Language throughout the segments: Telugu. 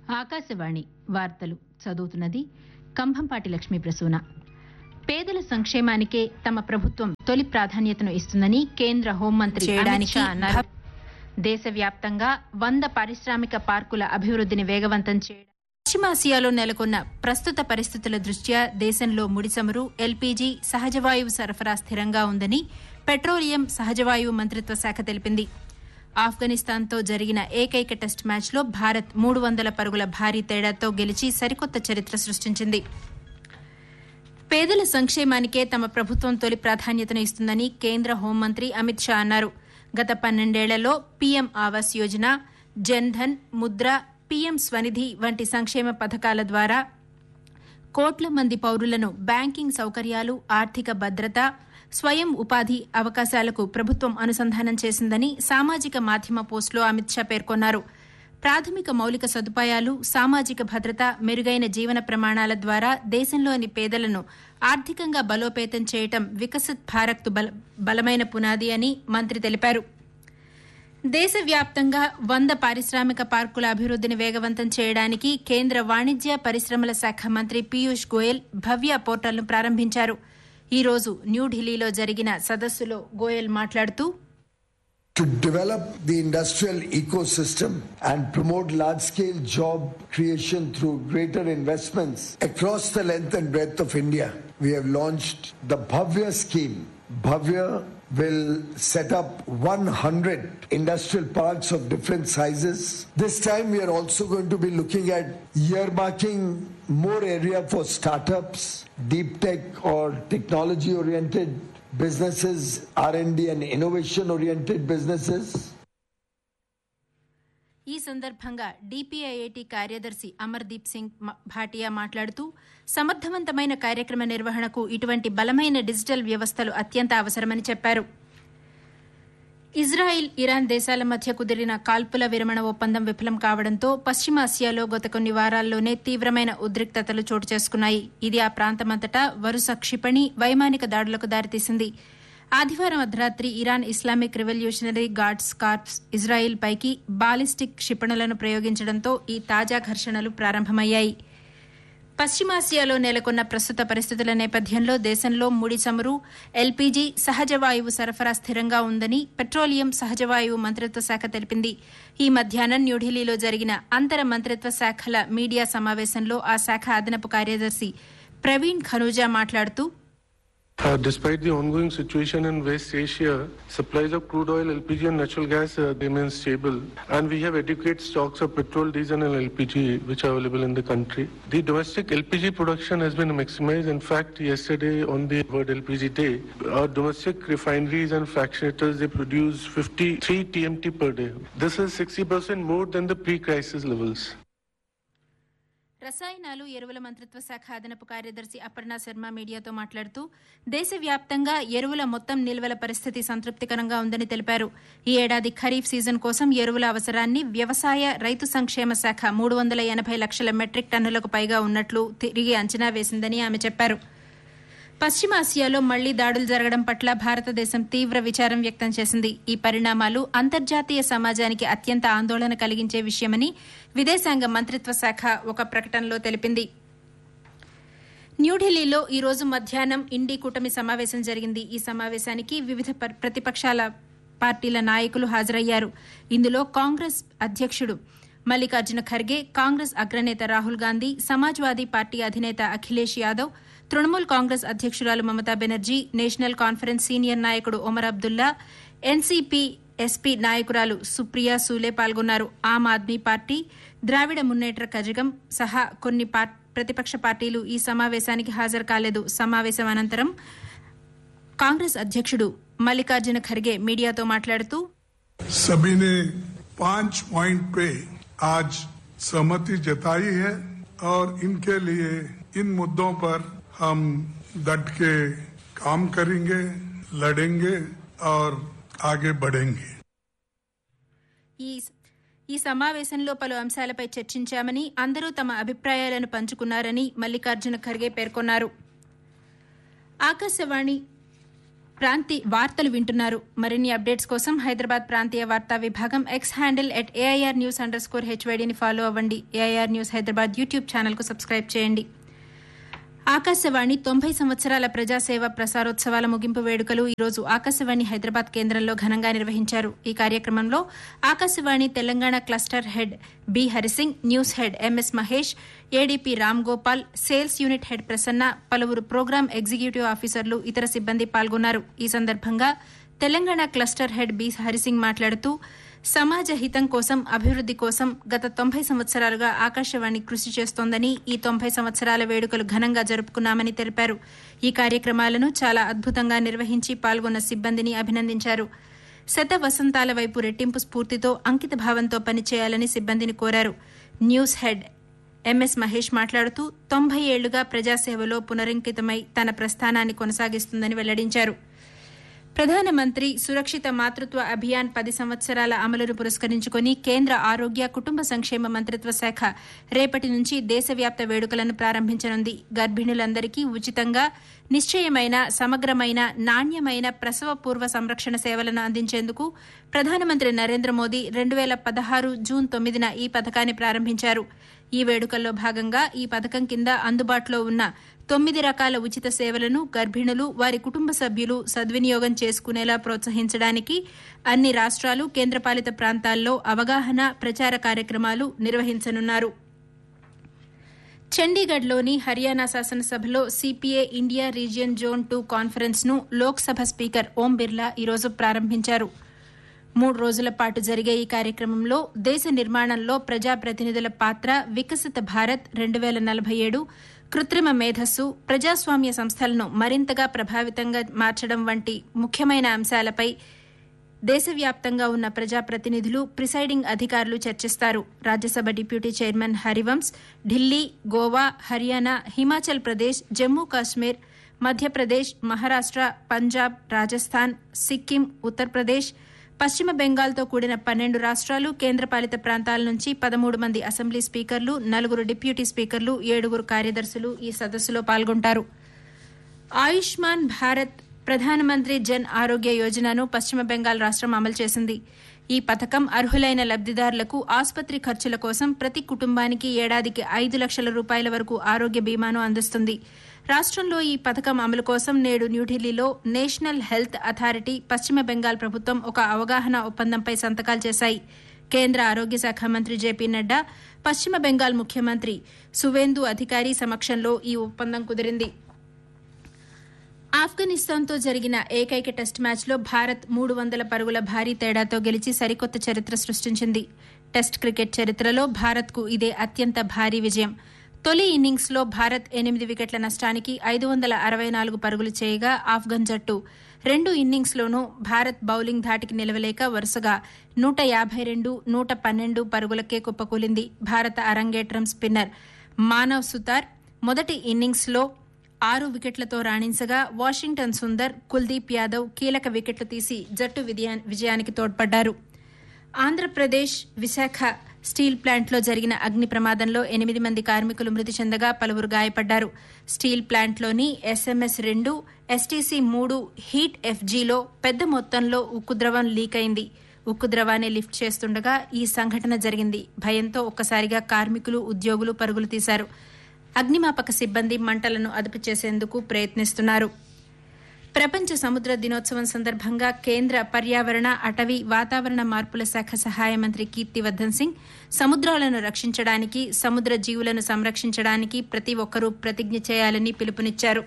ఆకాశవాణి వార్తలు చదువుతున్నది కంభంపాటి లక్ష్మీ ప్రసూన పేదల సంక్షేమానికే తమ ప్రభుత్వం తొలి ప్రాధాన్యతను ఇస్తుందని కేంద్ర హోంమంత్రి చేయడానికి అమిత్ షా అన్నారు దేశవ్యాప్తంగా వంద పారిశ్రామిక పార్కుల అభివృద్ధిని వేగవంతం చేయడం పశ్చిమాసియాలో నెలకొన్న ప్రస్తుత పరిస్థితుల దృష్ట్యా దేశంలో ముడిచమురు ఎల్పీజీ సహజవాయువు సరఫరా స్థిరంగా ఉందని పెట్రోలియం సహజవాయువు మంత్రిత్వ శాఖ తెలిపింది ఆఫ్ఘనిస్తాన్తో జరిగిన ఏకైక టెస్ట్ మ్యాచ్లో భారత్ మూడు వందల పరుగుల భారీ తేడాతో గెలిచి సరికొత్త చరిత్ర సృష్టించింది పేదల సంక్షేమానికే తమ ప్రభుత్వం తొలి ప్రాధాన్యతను ఇస్తుందని కేంద్ర హోంమంత్రి అమిత్ షా అన్నారు గత పన్నెండేళ్లలో పీఎం ఆవాస్ యోజన జన్ ధన్ ముద్ర పీఎం స్వనిధి వంటి సంక్షేమ పథకాల ద్వారా కోట్ల మంది పౌరులను బ్యాంకింగ్ సౌకర్యాలు ఆర్థిక భద్రత స్వయం ఉపాధి అవకాశాలకు ప్రభుత్వం అనుసంధానం చేసిందని సామాజిక మాధ్యమ పోస్టులో అమిత్ షా పేర్కొన్నారు ప్రాథమిక మౌలిక సదుపాయాలు సామాజిక భద్రత మెరుగైన జీవన ప్రమాణాల ద్వారా దేశంలోని పేదలను ఆర్థికంగా బలోపేతం చేయటం వికసిత్ భారత్ బల బలమైన పునాది అని మంత్రి తెలిపారు దేశవ్యాప్తంగా వంద పారిశ్రామిక పార్కుల అభివృద్ధిని వేగవంతం చేయడానికి కేంద్ర వాణిజ్య పరిశ్రమల శాఖ మంత్రి పీయూష్ గోయల్ భవ్య పోర్టల్ను ప్రారంభించారు ఈ రోజు న్యూఢిల్లీలో జరిగిన సదస్సులో గోయల్ మాట్లాడుతూ to develop the industrial ecosystem and promote large scale job creation through greater investments across the length and breadth of India. We have launched the Bhavya scheme. Bhavya will set up 100 industrial parks of different sizes. This time we are also going to be looking at earmarking more area for startups, deep tech or technology oriented businesses, R&D and innovation oriented businesses. ఈ సందర్భంగా డిపిఐఐటి కార్యదర్శి అమర్దీప్ సింగ్ మ- భాటియా మాట్లాడుతూ సమర్థవంతమైన కార్యక్రమ నిర్వహణకు ఇటువంటి బలమైన డిజిటల్ వ్యవస్థలు అత్యంత అవసరమని చెప్పారు ఇజ్రాయిల్ ఇరాన్ దేశాల మధ్య కుదిరిన కాల్పుల విరమణ ఒప్పందం విఫలం కావడంతో పశ్చిమాసియాలో గత కొన్ని వారాల్లోనే తీవ్రమైన ఉద్రిక్తతలు చోటు చేసుకున్నాయి ఇది ఆ ప్రాంతమంతటా వరుస క్షిపణి వైమానిక దాడులకు దారితీసింది ఆదివారం అర్ధరాత్రి Iran Islamic revolutionary guards corps Israel పైకి బాలిస్టిక్ క్షిపణులను ప్రయోగించడంతో ఈ తాజా ఘర్షణలు ప్రారంభమయ్యాయి పశ్చిమాసియాలో నెలకొన్న ప్రస్తుత పరిస్థితుల నేపథ్యంలో దేశంలో ముడి చమురు ఎల్పీజీ సహజ వాయువు సరఫరా స్థిరంగా ఉందని పెట్రోలియం సహజ వాయువు మంత్రిత్వ శాఖ తెలిపింది ఈ మధ్యాహ్నం న్యూఢిల్లీలో జరిగిన అంతర మంత్రిత్వ శాఖల మీడియా సమావేశంలో ఆ శాఖ అదనపు కార్యదర్శి ప్రవీణ్ ఖనూజా మాట్లాడుతూ Uh, despite the ongoing situation in West Asia, supplies of crude oil, LPG and natural gas uh, remain stable and we have adequate stocks of petrol, diesel and LPG which are available in the country. The domestic LPG production has been maximized. In fact, yesterday on the World LPG Day, our domestic refineries and fractionators, they produce 53 TMT per day. This is 60% more than the pre-crisis levels. రసాయనాలు ఎరువుల మంత్రిత్వ శాఖ అదనపు కార్యదర్శి అపర్ణ శర్మ మీడియాతో మాట్లాడుతూ దేశవ్యాప్తంగా ఎరువుల మొత్తం నిల్వల పరిస్థితి సంతృప్తికరంగా ఉందని తెలిపారు ఈ ఏడాది ఖరీఫ్ సీజన్ కోసం ఎరువుల అవసరాన్ని వ్యవసాయ రైతు సంక్షేమ శాఖ మూడు వందల ఎనభై లక్షల మెట్రిక్ టన్నులకు పైగా ఉన్నట్లు తిరిగి అంచనా వేసిందని ఆమె చెప్పారు పశ్చిమాసియాలో మళ్లీ దాడులు జరగడం పట్ల భారతదేశం తీవ్ర విచారం వ్యక్తం చేసింది ఈ పరిణామాలు అంతర్జాతీయ సమాజానికి అత్యంత ఆందోళన కలిగించే విషయమని విదేశాంగ మంత్రిత్వ శాఖ ఒక ప్రకటనలో తెలిపింది న్యూఢిల్లీలో ఈ రోజు మధ్యాహ్నం ఇండీ కూటమి సమావేశం జరిగింది ఈ సమావేశానికి వివిధ ప- ప్రతిపక్షాల పార్టీల నాయకులు హాజరయ్యారు ఇందులో కాంగ్రెస్ అధ్యక్షుడు మల్లికార్జున ఖర్గే కాంగ్రెస్ అగ్రనేత రాహుల్ గాంధీ సమాజ్వాదీ పార్టీ అధినేత అఖిలేష్ యాదవ్ తృణమూల్ కాంగ్రెస్ అధ్యక్షురాలు Mamata Banerjee National Conference senior నాయకుడు ఒమర్ అబ్దుల్లా ఎన్సీపీ ఎస్పీ నాయకురాలు సుప్రియా సూలే పాల్గొన్నారు ఆమ్ ఆద్మీ పార్టీ ద్రావిడ మున్నేట్ర కజగం సహా కొన్ని పార్- ప్రతిపక్ష పార్టీలు ఈ సమావేశానికి హాజరు కాలేదు సమావేశం అనంతరం కాంగ్రెస్ అధ్యక్షుడు మల్లికార్జున ఖర్గే మీడియాతో మాట్లాడుతూ सभी ने पांच पॉइंट पे आज सहमति जताई है और इनके लिए इन मुद्दों पर हम डट के काम करेंगे लड़ेंगे और आगे बढ़ेंगे ఈ ఈ సమావేశంలో పలు అంశాలపై చర్చించామని అందరూ తమ అభిప్రాయాలను పంచుకున్నారని మల్లికార్జున ఖర్గే పేర్కొన్నారు ఆకాశవాణి ప్రాంతీ వార్తలు వింటున్నారు మరిన్ని అప్డేట్స్ కోసం హైదరాబాద్ ప్రాంతీయ వార్తా విభాగం X handle at AIR news underscore హెచ్వైడీని ఫాలో అవ్వండి ఏఐఆర్ న్యూస్ హైదరాబాద్ యూట్యూబ్ ఛానల్కు సబ్స్క్రైబ్ చేయండి ఆకాశవాణి తొంభై సంవత్సరాల ప్రజాసేవ ప్రసారోత్సవాల ముగింపు వేడుకలు ఈరోజు ఆకాశవాణి హైదరాబాద్ కేంద్రంలో ఘనంగా నిర్వహించారు ఈ కార్యక్రమంలో Akashvani Telangana cluster head B Harisingh news head MS Mahesh ADP Ram Gopal sales unit head Prasanna పలువురు ప్రోగ్రాం ఎగ్జిక్యూటివ్ ఆఫీసర్లు ఇతర సిబ్బంది పాల్గొన్నారు ఈ సందర్భంగా Telangana cluster head B Harisingh మాట్లాడుతూ సమాజ హితం కోసం అభివృద్ది కోసం గత తొంభై సంవత్సరాలుగా ఆకాశవాణి కృషి చేస్తోందని ఈ తొంభై సంవత్సరాల వేడుకలు ఘనంగా జరుపుకున్నామని తెలిపారు ఈ కార్యక్రమాలను చాలా అద్భుతంగా నిర్వహించి పాల్గొన్న సిబ్బందిని అభినందించారు శత వసంతాల వైపు రెట్టింపు స్ఫూర్తితో అంకిత భావంతో పనిచేయాలని సిబ్బందిని కోరారు న్యూస్ హెడ్ ఎంఎస్ మహేష్ మాట్లాడుతూ తొంభై ఏళ్లుగా ప్రజాసేవలో పునరంకితమై తన ప్రస్థానాన్ని కొనసాగిస్తుందని వెల్లడించారు ప్రధానమంత్రి సురక్షిత మాతృత్వ అభియాన్ పది సంవత్సరాల అమలును పురస్కరించుకుని కేంద్ర ఆరోగ్య కుటుంబ సంక్షేమ మంత్రిత్వ శాఖ రేపటి నుంచి దేశవ్యాప్త వేడుకలను ప్రారంభించనుంది గర్భిణులందరికీ ఉచితంగా నిశ్చయమైన సమగ్రమైన నాణ్యమైన ప్రసవ పూర్వ సంరక్షణ సేవలను అందించేందుకు ప్రధానమంత్రి నరేంద్ర మోదీ రెండు వేల పదహారు జూన్ తొమ్మిదిన ఈ పథకాన్ని ప్రారంభించారు ఈ వేడుకల్లో భాగంగా ఈ పథకం కింద అందుబాటులో ఉన్న తొమ్మిది రకాల ఉచిత సేవలను గర్భిణులు వారి కుటుంబ సభ్యులు సద్వినియోగం చేసుకునేలా ప్రోత్సహించడానికి అన్ని రాష్ట్రాలు కేంద్రపాలిత ప్రాంతాల్లో అవగాహన ప్రచార కార్యక్రమాలు నిర్వహించనున్నారు చండీగఢ్లోని హర్యానా శాసనసభలో CPA India region zone two conference ను లోక్సభ స్పీకర్ ఓం బిర్లా ఈరోజు ప్రారంభించారు మూడు రోజుల పాటు జరిగే ఈ కార్యక్రమంలో దేశ నిర్మాణంలో ప్రజాప్రతినిధుల పాత్ర వికసిత భారత్ రెండు వేల నలభై ఏడు కృత్రిమ మేధస్సు ప్రజాస్వామ్య సంస్థలను మరింతగా ప్రభావితంగా మార్చడం వంటి ముఖ్యమైన అంశాలపై దేశవ్యాప్తంగా ఉన్న ప్రజాప్రతినిధులు ప్రిసైడింగ్ అధికారులు చర్చిస్తారు రాజ్యసభ డిప్యూటీ చైర్మన్ హరివంశ్ ఢిల్లీ గోవా హర్యానా హిమాచల్ ప్రదేశ్ జమ్మూ కాశ్మీర్ మధ్యప్రదేశ్ మహారాష్ట పంజాబ్ రాజస్థాన్ సిక్కిం ఉత్తరప్రదేశ్ పశ్చిమ బెంగాల్తో కూడిన పన్నెండు రాష్ట్రాలు కేంద్రపాలిత ప్రాంతాల నుంచి పదమూడు మంది అసెంబ్లీ స్పీకర్లు నలుగురు డిప్యూటీ స్పీకర్లు ఏడుగురు కార్యదర్శులు ఈ సదస్సులో పాల్గొంటారు ఆయుష్మాన్ భారత్ ప్రధానమంత్రి జన్ ఆరోగ్య యోజనను పశ్చిమ బెంగాల్ రాష్టం అమలు చేసింది ఈ పథకం అర్హులైన లబ్దిదారులకు ఆసుపత్రి ఖర్చుల కోసం ప్రతి కుటుంబానికి ఏడాదికి ఐదు లక్షల రూపాయల వరకు ఆరోగ్య బీమాను అందిస్తుంది రాష్టంలో ఈ పథకం అమలు కోసం నేడు న్యూఢిల్లీలో నేషనల్ హెల్త్ అథారిటీ పశ్చిమ బెంగాల్ ప్రభుత్వం ఒక అవగాహన ఒప్పందంపై సంతకాలు చేశాయి కేంద్ర ఆరోగ్య శాఖ మంత్రి జేపీ నడ్డా పశ్చిమ బెంగాల్ ముఖ్యమంత్రి సువేందు అధికారి సమక్షంలో ఈ ఒప్పందం కుదిరింది ఆఫ్ఘనిస్తాన్తో జరిగిన ఏకైక టెస్ట్ మ్యాచ్లో భారత్ మూడు వందల పరుగుల భారీ తేడాతో గెలిచి సరికొత్త చరిత్ర సృష్టించింది టెస్ట్ క్రికెట్ చరిత్రలో భారత్కు ఇదే అత్యంత భారీ విజయం తొలి ఇన్నింగ్స్లో భారత్ ఎనిమిది వికెట్ల నష్టానికి ఐదు వందల అరవై నాలుగు పరుగులు చేయగా ఆఫ్ఘన్ జట్టు రెండు ఇన్నింగ్స్లోనూ భారత్ బౌలింగ్ ధాటికి నిలవలేక వరుసగా నూట యాభై రెండు నూట పన్నెండు పరుగులకే కుప్పకూలింది భారత అరంగేట్రం స్పిన్నర్ మానవ్ సుతార్ మొదటి ఇన్నింగ్స్లో ఆరు వికెట్లతో రాణించగా వాషింగ్టన్ సుందర్ కుల్దీప్ యాదవ్ కీలక వికెట్లు తీసి జట్టు విజయానికి తోడ్పడ్డారు ఆంధ్రప్రదేశ్ విశాఖ స్టీల్ ప్లాంట్లో జరిగిన అగ్ని ప్రమాదంలో ఎనిమిది మంది కార్మికులు మృతి చెందగా పలువురు గాయపడ్డారు స్టీల్ ప్లాంట్లోని ఎస్ఎంఎస్ రెండు ఎస్టీసీ మూడు హీట్ ఎఫ్జీలో పెద్ద మొత్తంలో ఉక్కు ద్రవం లీక్ అయింది ఉక్కు ద్రవాన్ని లిఫ్ట్ చేస్తుండగా ఈ సంఘటన జరిగింది భయంతో ఒక్కసారిగా కార్మికులు ఉద్యోగులు పరుగులు తీశారు అగ్నిమాపక సిబ్బంది మంటలను అదుపు చేసేందుకు ప్రయత్నిస్తున్నారు ప్రపంచ సముద్ర దినోత్సవం సందర్భంగా కేంద్ర పర్యావరణ అటవీ వాతావరణ మార్పుల శాఖ సహాయ మంత్రి కీర్తివర్ధన్ సింగ్ సముద్రాలను రక్షించడానికి సముద్ర జీవులను సంరక్షించడానికి ప్రతి ఒక్కరూ ప్రతిజ్ఞ చేయాలని పిలుపునిచ్చారు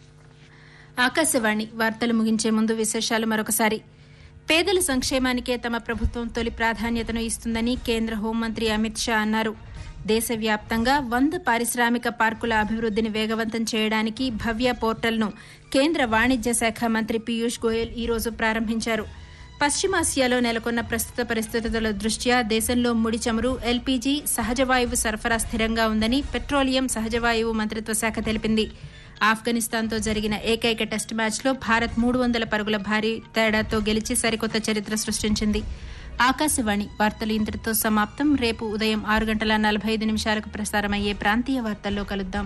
ఆకాశవాణి వార్తలు ముగించే ముందు విశేషాలు మరొకసారి పేదల సంక్షేమానికే తమ ప్రభుత్వం తొలి ప్రాధాన్యతను ఇస్తుందని కేంద్ర హోంమంత్రి అమిత్ షా అన్నారు దేశవ్యాప్తంగా వంద పారిశ్రామిక పార్కుల అభివృద్దిని వేగవంతం చేయడానికి భవ్య పోర్టల్ను కేంద్ర వాణిజ్య శాఖ మంత్రి పీయూష్ గోయల్ ఈ రోజు ప్రారంభించారు పశ్చిమాసియాలో నెలకొన్న ప్రస్తుత పరిస్థితుల దృష్ట్యా దేశంలో ముడి చమురు ఎల్పీజీ సహజవాయువు సరఫరా స్థిరంగా ఉందని పెట్రోలియం సహజవాయువు మంత్రిత్వ శాఖ తెలిపింది ఆఫ్ఘనిస్తాన్తో జరిగిన ఏకైక టెస్ట్ మ్యాచ్లో భారత్ మూడు వందల పరుగుల భారీ తేడాతో గెలిచి సరికొత్త చరిత్ర సృష్టించింది ఆకాశవాణి వార్తలు ఇంతటితో సమాప్తం రేపు ఉదయం ఆరు గంటల నలభై ఐదు నిమిషాలకు ప్రసారమయ్యే ప్రాంతీయ వార్తల్లో కలుద్దాం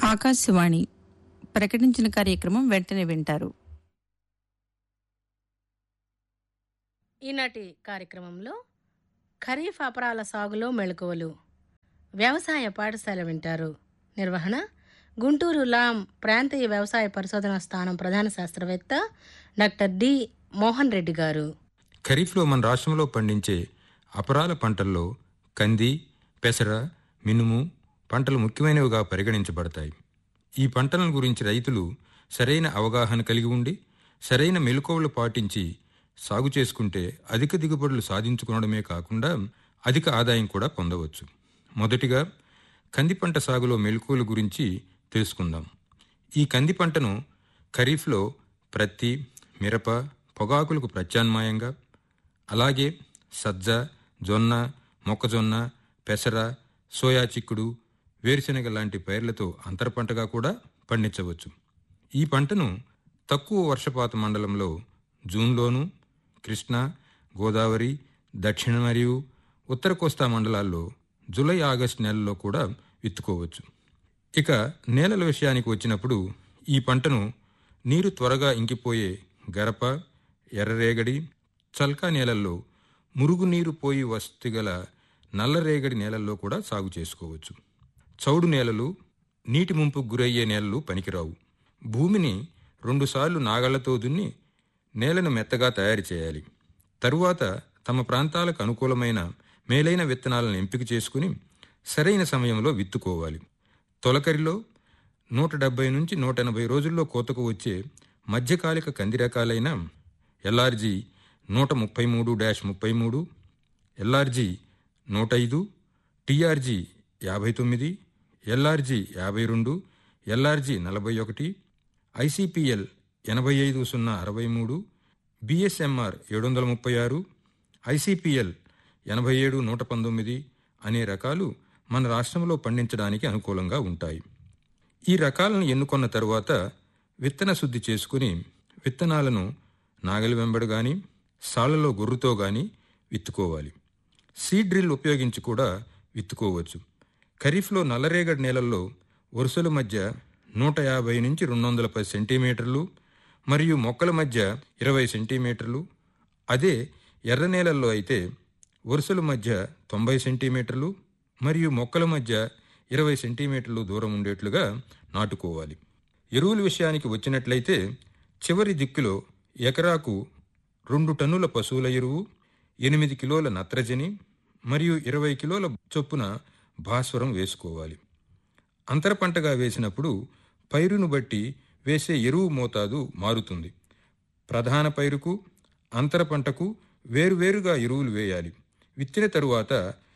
ఆకాశవాణి ప్రకటించిన కార్యక్రమం వెంటనే వింటారు ఈనాటి కార్యక్రమంలో ఖరీఫ్ అపరాల సాగులో మెళకువలు వ్యవసాయ పాఠశాల వింటారు నిర్వహణ గుంటూరు లాం ప్రాంతీయ వ్యవసాయ పరిశోధన స్థానం ప్రధాన శాస్త్రవేత్త డాక్టర్ డి మోహన్ రెడ్డి గారు ఖరీఫ్లో మన రాష్ట్రంలో పండించే అపరాల పంటల్లో కంది పెసర మినుము పంటలు ముఖ్యమైనవిగా పరిగణించబడతాయి ఈ పంటలను గురించి రైతులు సరైన అవగాహన కలిగి ఉండి సరైన మెలకువలు పాటించి సాగు చేసుకుంటే అధిక దిగుబడులు సాధించుకోవడమే కాకుండా అధిక ఆదాయం కూడా పొందవచ్చు మొదటిగా కంది పంట సాగులో మెలకువల గురించి తెలుసుకుందాం ఈ కంది పంటను ఖరీఫ్లో ప్రత్తి మిరప పొగాకులకు ప్రత్యామ్నాయంగా అలాగే సజ్జ జొన్న మొక్కజొన్న పెసర సోయా చిక్కుడు వేరుశెనగ లాంటి పైర్లతో అంతర పంటగా కూడా పండించవచ్చు ఈ పంటను తక్కువ వర్షపాత మండలంలో జూన్లోను కృష్ణా గోదావరి దక్షిణ మరియు ఉత్తర కోస్తా మండలాల్లో జూలై ఆగస్టు నెలల్లో కూడా విత్తుకోవచ్చు ఇక నేలల విషయానికి వచ్చినప్పుడు ఈ పంటను నీరు త్వరగా ఇంకిపోయే గరప ఎర్రరేగడి చల్కా నేలల్లో మురుగునీరు పోయి వసతి గల నల్లరేగడి నేలల్లో కూడా సాగు చేసుకోవచ్చు చౌడు నేలలు నీటి ముంపుకు గురయ్యే నేలలు పనికిరావు భూమిని రెండుసార్లు నాగళ్లతో దున్ని నేలను మెత్తగా తయారు చేయాలి తరువాత తమ ప్రాంతాలకు అనుకూలమైన మేలైన విత్తనాలను ఎంపిక చేసుకుని సరైన సమయంలో విత్తుకోవాలి తొలకరిలో నూట డెబ్బై నుంచి నూట ఎనభై రోజుల్లో కోతకు వచ్చే మధ్యకాలిక కంది రకాలైన ఎల్ఆర్జీ నూట ముప్పై మూడు డాష్ ముప్పై మూడు ఎల్ఆర్జీ నూట ఐదు టీఆర్జీ యాభై తొమ్మిది ఎల్ఆర్జీ యాభై రెండు ఎల్ఆర్జీ నలభై ఒకటి ఐసిపిఎల్ ఎనభై ఐదు సున్నా అరవై మూడు బిఎస్ఎంఆర్ ఏడు వందల ముప్పై ఆరు ఐసిపిఎల్ ఎనభై ఏడు నూట పంతొమ్మిది అనే రకాలు మన రాష్ట్రంలో పండించడానికి అనుకూలంగా ఉంటాయి ఈ రకాలను ఎన్నుకొన్న తరువాత విత్తన శుద్ధి చేసుకుని విత్తనాలను నాగలి వెంబడి గాని సాళ్లలో గొర్రుతో గాని విత్తుకోవాలి సీడ్ డ్రిల్ ఉపయోగించి కూడా విత్తుకోవచ్చు ఖరీఫ్లో నల్లరేగడి నేలల్లో వరుసల మధ్య నూట యాభై నుంచి రెండు వందల పది సెంటీమీటర్లు మరియు మొక్కల మధ్య ఇరవై సెంటీమీటర్లు అదే ఎర్ర నేలల్లో అయితే వరుసల మధ్య తొంభై సెంటీమీటర్లు మరియు మొక్కల మధ్య ఇరవై సెంటీమీటర్లు దూరం ఉండేట్లుగా నాటుకోవాలి ఎరువుల విషయానికి వచ్చినట్లయితే చివరి దిక్కులో ఎకరాకు రెండు టన్నుల పశువుల ఎరువు ఎనిమిది కిలోల నత్రజని మరియు ఇరవై కిలోల చొప్పున భాస్వరం వేసుకోవాలి అంతర పంటగా వేసినప్పుడు పైరును బట్టి వేసే ఎరువు మోతాదు మారుతుంది ప్రధాన పైరుకు అంతర పంటకు వేరువేరుగా ఎరువులు వేయాలి విత్తిన తరువాత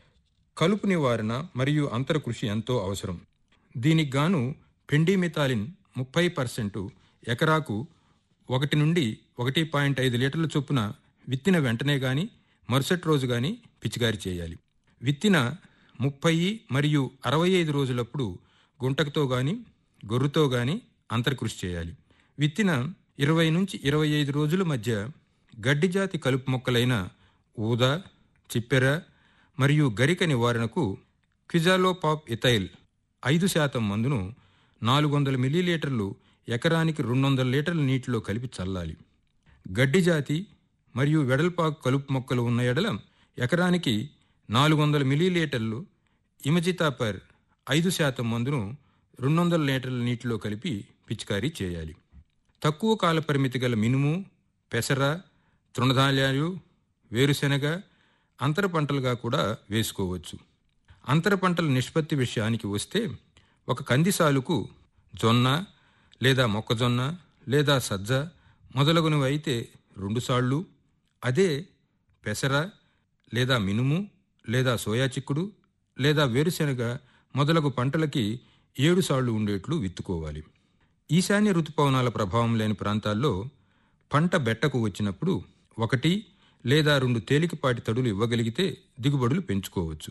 కలుపు నివారణ మరియు అంతర కృషి ఎంతో అవసరం దీనికి గాను పెండిమితాలిన్ ముప్పై పర్సెంట్ ఎకరాకు ఒకటి నుండి ఒకటి పాయింట్ ఐదు లీటర్ల చొప్పున విత్తిన వెంటనే గాని మరుసటి రోజు గాని పిచికారి చేయాలి విత్తిన ముప్పై మరియు అరవై ఐదు రోజులప్పుడు గుంటకతో గాని గొర్రుతో గాని అంతర్కృషి చేయాలి విత్తిన ఇరవై నుంచి ఇరవై ఐదు రోజుల మధ్య గడ్డి జాతి కలుపు మొక్కలైన ఊద చిప్పెర మరియు గరిక నివారణకు క్విజాలోపాప్ ఇథైల్ ఐదు శాతం మందును నాలుగు వందల మిల్లీలీటర్లు ఎకరానికి రెండు వందల లీటర్ల నీటిలో కలిపి చల్లాలి గడ్డి జాతి మరియు వెడల్పాకు కలుపు మొక్కలు ఉన్న ఎడల ఎకరానికి నాలుగు వందల మిల్లీలీటర్లు ఇమజితాపర్ ఐదు శాతం మందును రెండు వందల లీటర్ల నీటిలో కలిపి పిచికారీ చేయాలి తక్కువ కాల పరిమితి గల మినుము పెసర తృణధాన్యాలు వేరుశెనగ అంతర పంటలుగా కూడా వేసుకోవచ్చు అంతర పంటల నిష్పత్తి విషయానికి వస్తే ఒక కంది సాలుకు జొన్న లేదా మొక్కజొన్న లేదా సజ్జ మొదలగునవి అయితే రెండు సాళ్ళు అదే పెసర లేదా మినుము లేదా సోయా చిక్కుడు లేదా వేరుశెనగ మొదలగు పంటలకి ఏడు సాళ్లు ఉండేట్లు విత్తుకోవాలి ఈశాన్య ఋతుపవనాల ప్రభావం లేని ప్రాంతాల్లో పంట బెట్టకు వచ్చినప్పుడు ఒకటి లేదా రెండు తేలికపాటి తడులు ఇవ్వగలిగితే దిగుబడులు పెంచుకోవచ్చు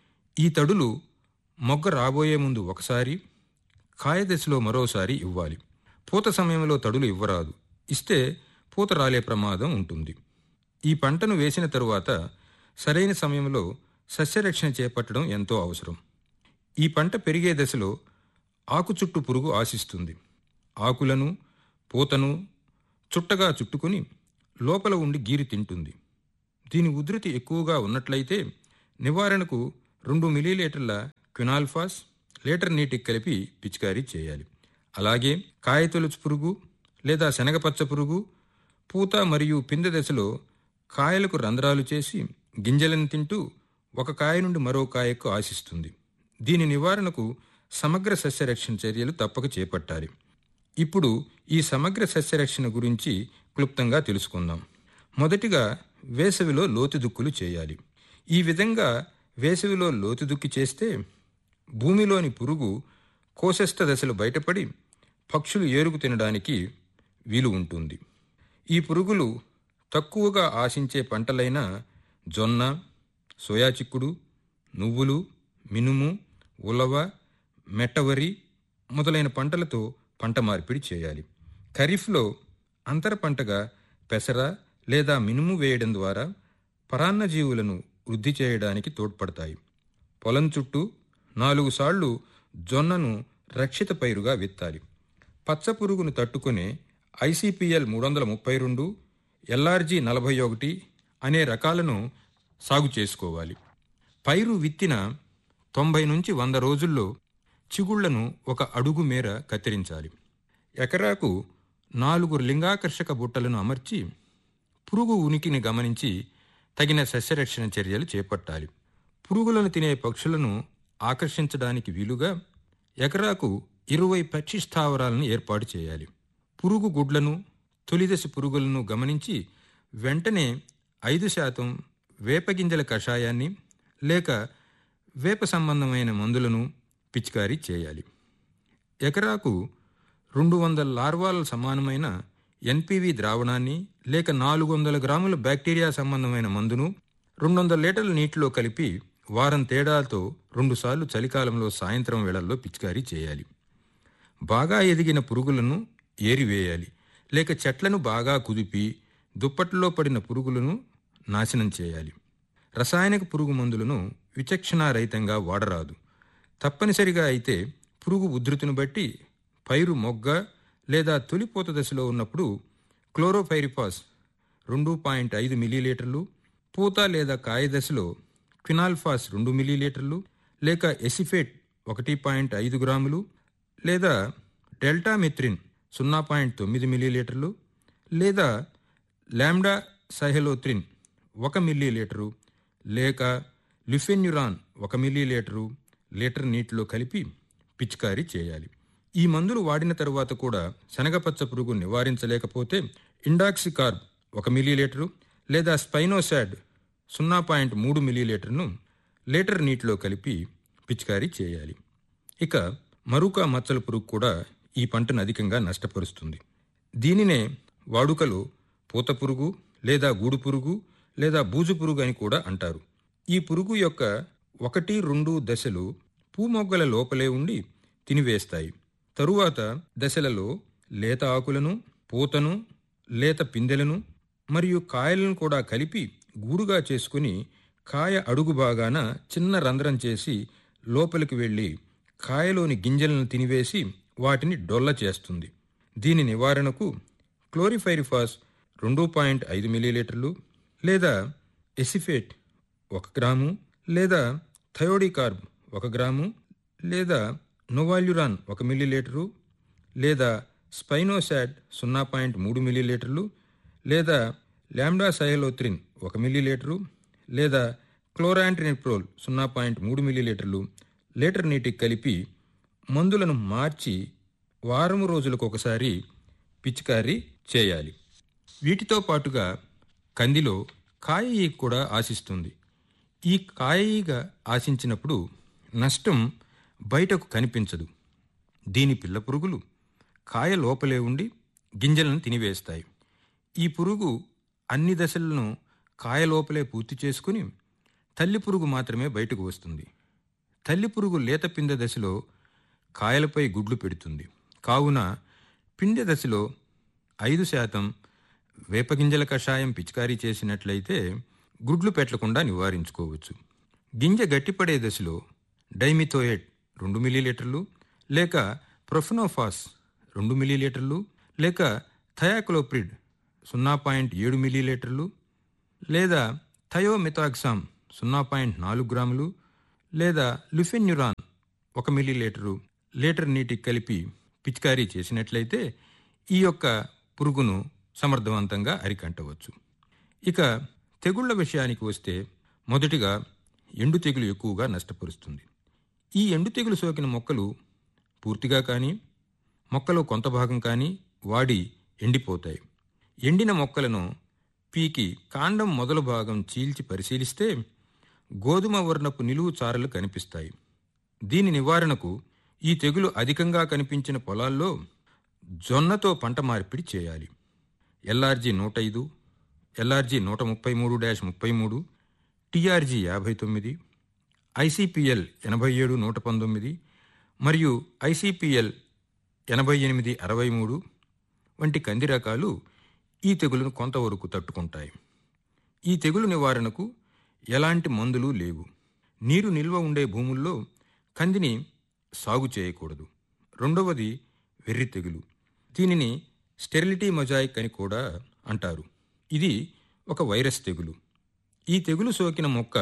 ఈ తడులు మొగ్గ రాబోయే ముందు ఒకసారి కాయ దశలో మరోసారి ఇవ్వాలి పూత సమయంలో తడులు ఇవ్వరాదు ఇస్తే పూత రాలే ప్రమాదం ఉంటుంది ఈ పంటను వేసిన తరువాత సరైన సమయంలో సస్యరక్షణ చేపట్టడం ఎంతో అవసరం ఈ పంట పెరిగే దశలో ఆకు చుట్టు పురుగు ఆశిస్తుంది ఆకులను పూతను చుట్టగా చుట్టుకుని లోపల ఉండి గీరి తింటుంది దీని ఉధృతి ఎక్కువగా ఉన్నట్లయితే నివారణకు రెండు మిలీలీటర్ల క్వినాల్ఫాస్ లీటర్ నీటికి కలిపి పిచికారీ చేయాలి అలాగే కాయతొలుచు పురుగు లేదా శనగపచ్చ పురుగు పూత మరియు పిందె దశలో కాయలకు రంధ్రాలు చేసి గింజలను తింటూ ఒక కాయ నుండి మరో కాయకు ఆశిస్తుంది దీని నివారణకు సమగ్ర సస్యరక్షణ చర్యలు తప్పక చేపట్టాలి ఇప్పుడు ఈ సమగ్ర సస్యరక్షణ గురించి క్లుప్తంగా తెలుసుకుందాం మొదటిగా వేసవిలో లోతుదుక్కులు చేయాలి ఈ విధంగా వేసవిలో లోతుదుక్కి చేస్తే భూమిలోని పురుగు కోశస్థ దశలు బయటపడి పక్షులు ఏరుకు తినడానికి వీలు ఉంటుంది ఈ పురుగులు తక్కువగా ఆశించే పంటలైన జొన్న సోయా చిక్కుడు నువ్వులు మినుము ఉలవ మెట్టవరి మొదలైన పంటలతో పంట మార్పిడి చేయాలి ఖరీఫ్లో అంతర పంటగా పెసర లేదా మినుము వేయడం ద్వారా పరాన్నజీవులను వృద్ధి చేయడానికి తోడ్పడతాయి పొలం చుట్టూ నాలుగు సార్లు జొన్నను రక్షిత పైరుగా విత్తాలి పచ్చ పురుగును తట్టుకునే ఐసీపీఎల్ మూడు వందల ముప్పై రెండు ఎల్ఆర్జీ నలభై ఒకటి అనే రకాలను సాగు చేసుకోవాలి పైరు విత్తిన తొంభై నుంచి వంద రోజుల్లో చిగుళ్లను ఒక అడుగు మేర కత్తిరించాలి ఎకరాకు నాలుగు లింగాకర్షక బుట్టలను అమర్చి పురుగు ఉనికిని గమనించి తగిన సస్యరక్షణ చర్యలు చేపట్టాలి పురుగులను తినే పక్షులను ఆకర్షించడానికి వీలుగా ఎకరాకు ఇరవై పక్షి స్థావరాలను ఏర్పాటు చేయాలి పురుగు గుడ్లను తొలిదశ పురుగులను గమనించి వెంటనే ఐదు శాతం వేపగింజల కషాయాన్ని లేక వేప సంబంధమైన మందులను పిచికారీ చేయాలి ఎకరాకు రెండు వందల లార్వాల సమానమైన ఎన్పివి ద్రావణాన్ని లేక నాలుగు వందల గ్రాముల బ్యాక్టీరియా సంబంధమైన మందును రెండు వందల లీటర్ల నీటిలో కలిపి వారం తేడాతో రెండుసార్లు చలికాలంలో సాయంత్రం వేళల్లో పిచికారీ చేయాలి బాగా ఎదిగిన పురుగులను ఏరివేయాలి లేక చెట్లను బాగా కుదిపి దుప్పట్లో పడిన పురుగులను నాశనం చేయాలి రసాయనిక పురుగు మందులను విచక్షణారహితంగా వాడరాదు తప్పనిసరిగా అయితే పురుగు ఉధృతిని బట్టి పైరు మొగ్గ లేదా తొలిపోత దశలో ఉన్నప్పుడు క్లోరోఫైరిఫాస్ రెండు పాయింట్ ఐదు మిల్లీలీటర్లు పూత లేదా కాయ దశలో క్వినాల్ఫాస్ రెండు మిల్లీలీటర్లు లేక ఎసిఫేట్ ఒకటి పాయింట్ ఐదు గ్రాములు లేదా డెల్టామిత్రిన్ సున్నా పాయింట్ తొమ్మిది మిల్లీలీటర్లు లేదా లామ్డా సైహెలోత్రిన్ ఒక మిల్లీలీటరు లేక లిఫెన్యురాన్ ఒక మిల్లీలీటరు లీటర్ నీటిలో కలిపి పిచికారీ చేయాలి ఈ మందులు వాడిన తరువాత కూడా శనగపచ్చ పురుగు నివారించలేకపోతే ఇండాక్సికార్బ్ ఒక మిల్లీలీటరు లేదా స్పైనోసాడ్ సున్నా పాయింట్ మూడు మిల్లీలీటర్ను లీటర్ నీటిలో కలిపి పిచికారీ చేయాలి ఇక మరుక మచ్చల పురుగు కూడా ఈ పంటను అధికంగా నష్టపరుస్తుంది దీనినే వాడుకలో పూత పురుగు లేదా గూడు పురుగు లేదా బూజు పురుగు అని కూడా అంటారు ఈ పురుగు యొక్క ఒకటి రెండు దశలు పూమొగ్గల లోపలే ఉండి తినివేస్తాయి తరువాత దశలలో లేత ఆకులను పూతను లేత పిందెలను మరియు కాయలను కూడా కలిపి గూడుగా చేసుకుని కాయ అడుగు భాగాన చిన్న రంధ్రం చేసి లోపలికి వెళ్ళి కాయలోని గింజలను తినివేసి వాటిని డొల్ల చేస్తుంది దీని నివారణకు క్లోరిఫైరిఫాస్ రెండు పాయింట్ ఐదు మిల్లీలీటర్లు లేదా ఎసిఫేట్ ఒక గ్రాము లేదా థయోడికార్బ్ ఒక గ్రాము లేదా నోవాల్యురాన్ ఒక మిల్లీలీటరు లేదా స్పైనోసాడ్ సున్నా పాయింట్ మూడు మిల్లీలీటర్లు లేదా ల్యాండా సైలోత్రిన్ ఒక మిల్లీలీటరు లేదా క్లోరాంట్రినిప్రోల్ సున్నా పాయింట్ మూడు మిల్లీలీటర్లు లీటర్ నీటికి కలిపి మందులను మార్చి వారం రోజులకు ఒకసారి పిచికారీ చేయాలి వీటితో పాటుగా కందిలో కాయ ఈగ కూడా ఆశిస్తుంది ఈ కాయ ఈగ ఆశించినప్పుడు నష్టం బయటకు కనిపించదు దీని పిల్ల పురుగులు కాయ లోపలే ఉండి గింజలను తినివేస్తాయి ఈ పురుగు అన్ని దశలను కాయ లోపలే పూర్తి చేసుకుని తల్లి పురుగు మాత్రమే బయటకు వస్తుంది తల్లి పురుగు లేత పిందె దశలో కాయలపై గుడ్లు పెడుతుంది కావున పిందె దశలో ఐదు శాతం వేపగింజల కషాయం పిచికారీ చేసినట్లయితే గుడ్లు పెట్టకుండా నివారించుకోవచ్చు గింజ గట్టిపడే దశలో డైమిథోయేట్ రెండు మిల్లీలీటర్లు లేక ప్రొఫెనోఫాస్ రెండు మిల్లీలీటర్లు లేక థయాక్లోప్రిడ్ సున్నా పాయింట్ ఏడు మిల్లీలీటర్లు లేదా థయోమిథాక్సామ్ సున్నా పాయింట్ నాలుగు గ్రాములు లేదా లుఫెన్యురాన్ ఒక మిల్లీలీటరు లీటర్ నీటికి కలిపి పిచికారీ చేసినట్లయితే ఈ యొక్క పురుగును సమర్థవంతంగా అరికంటవచ్చు ఇక తెగుళ్ల విషయానికి వస్తే మొదటిగా ఎండు తెగులు ఎక్కువగా నష్టపరుస్తుంది ఈ ఎండు తెగులు సోకిన మొక్కలు పూర్తిగా కానీ మొక్కలో కొంత భాగం కానీ వాడి ఎండిపోతాయి ఎండిన మొక్కలను పీకి కాండం మొదలు భాగం చీల్చి పరిశీలిస్తే గోధుమ వర్ణపు నిలువు చారలు కనిపిస్తాయి దీని నివారణకు ఈ తెగులు అధికంగా కనిపించిన పొలాల్లో జొన్నతో పంట మార్పిడి చేయాలి ఎల్ఆర్జీ నూట ఐదు ఎల్ఆర్జీ నూట ముప్పై మూడు డాష్ ముప్పై మూడు టీఆర్జీ యాభై తొమ్మిది ఐసీపీఎల్ ఎనభై ఏడు నూట పంతొమ్మిది మరియు ఐసీపీఎల్ ఎనభై ఎనిమిది అరవై మూడు వంటి కంది రకాలు ఈ తెగులును కొంతవరకు తట్టుకుంటాయి ఈ తెగులు నివారణకు ఎలాంటి మందులు లేవు నీరు నిల్వ ఉండే భూముల్లో కందిని సాగు చేయకూడదు రెండవది వెర్రి తెగులు దీనిని స్టెరిలిటీ మొజాయిక్ అని కూడా అంటారు ఇది ఒక వైరస్ తెగులు ఈ తెగులు సోకిన మొక్క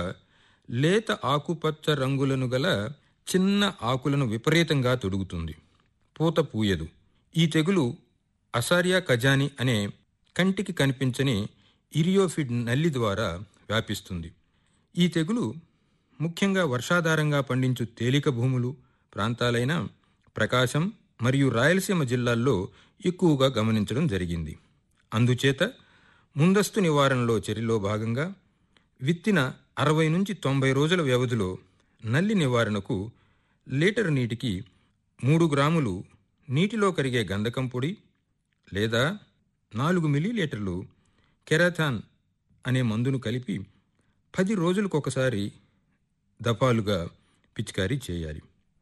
లేత ఆకుపచ్చ రంగులను గల చిన్న ఆకులను విపరీతంగా తొడుగుతుంది పూత పూయదు ఈ తెగులు అసారియా ఖజాని అనే కంటికి కనిపించని ఇరియోఫిడ్ నల్లి ద్వారా వ్యాపిస్తుంది ఈ తెగులు ముఖ్యంగా వర్షాధారంగా పండించు తేలిక భూములు ప్రాంతాలైన ప్రకాశం మరియు రాయలసీమ జిల్లాల్లో ఎక్కువగా గమనించడం జరిగింది అందుచేత ముందస్తు నివారణలో చర్యలో భాగంగా విత్తిన అరవై నుంచి తొంభై రోజుల వ్యవధిలో నల్లి నివారణకు లీటర్ నీటికి మూడు గ్రాములు నీటిలో కరిగే గంధకం పొడి లేదా నాలుగు మిల్లీలీటర్లు కెరాథాన్ అనే మందును కలిపి పది రోజులకొకసారి దఫాలుగా పిచికారీ చేయాలి